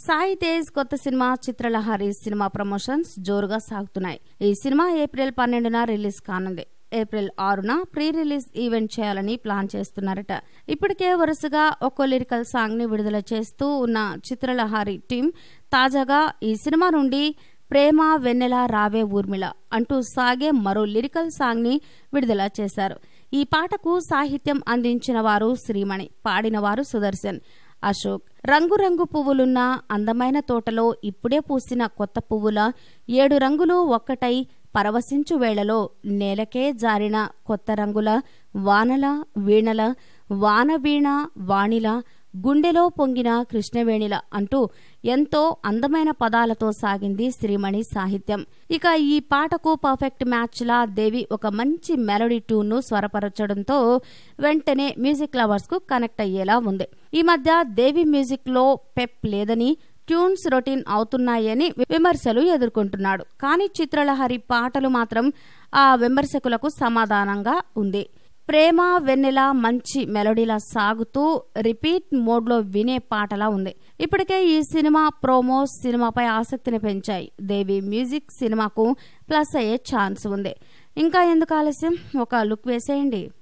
సాయి తేజ్ కొత్త cinema Chitralahari cinema promotions జోరుగా సాగుతున్నాయి ఈ సినిమా ఏప్రిల్ పన్నెండున రిలీజ్ కానుంది ఏప్రిల్ ఆరున ప్రీ రిలీజ్ ఈవెంట్ చేయాలని ప్లాన్ చేస్తున్నారట ఇప్పటికే వరుసగా ఒక్కో లిరికల్ సాంగ్ ని విడుదల చేస్తూ ఉన్న చిత్రలహరి టీం తాజాగా ఈ సినిమా నుండి ప్రేమ వెన్నెల రావే ఊర్మిళ అంటూ సాగే మరో లిరికల్ సాంగ్ ని విడుదల చేశారు ఈ పాటకు సాహిత్యం అందించిన వారు శ్రీమణి పాడిన వారు సుదర్శన్ అశోక్ రంగురంగు పువ్వులున్న అందమైన తోటలో ఇప్పుడే పూసిన కొత్త పువ్వుల ఏడు రంగులు ఒక్కటై పరవశించు వేళలో నేలకే జారిన కొత్త రంగుల వానల వీణల వానవీణ వాణిల గుండెలో పొంగిన కృష్ణవేణిల అంటూ ఎంతో అందమైన పదాలతో సాగింది శ్రీమణి సాహిత్యం ఇక ఈ పాటకు పర్ఫెక్ట్ మ్యాచ్ లా దేవి ఒక మంచి మెలోడీ ట్యూన్ ను స్వరపరచడంతో వెంటనే మ్యూజిక్ లవర్స్ కు కనెక్ట్ అయ్యేలా ఉంది ఈ మధ్య దేవి మ్యూజిక్ లో పెప్ లేదని ట్యూన్స్ రొటీన్ అవుతున్నాయని విమర్శలు ఎదుర్కొంటున్నాడు కానీ చిత్రలహరి పాటలు మాత్రం ఆ విమర్శకులకు సమాధానంగా ఉంది ప్రేమ వెన్నెల మంచి మెలోడీలా సాగుతూ రిపీట్ మోడ్లో వినే పాటలా ఉంది ఇప్పటికే ఈ సినిమా ప్రోమోస్ సినిమాపై ఆసక్తిని పెంచాయి దేవి మ్యూజిక్ సినిమాకు ప్లస్ అయ్యే ఛాన్స్ ఉంది ఇంకా ఎందుకు ఆలస్యం ఒక లుక్ వేసేయండి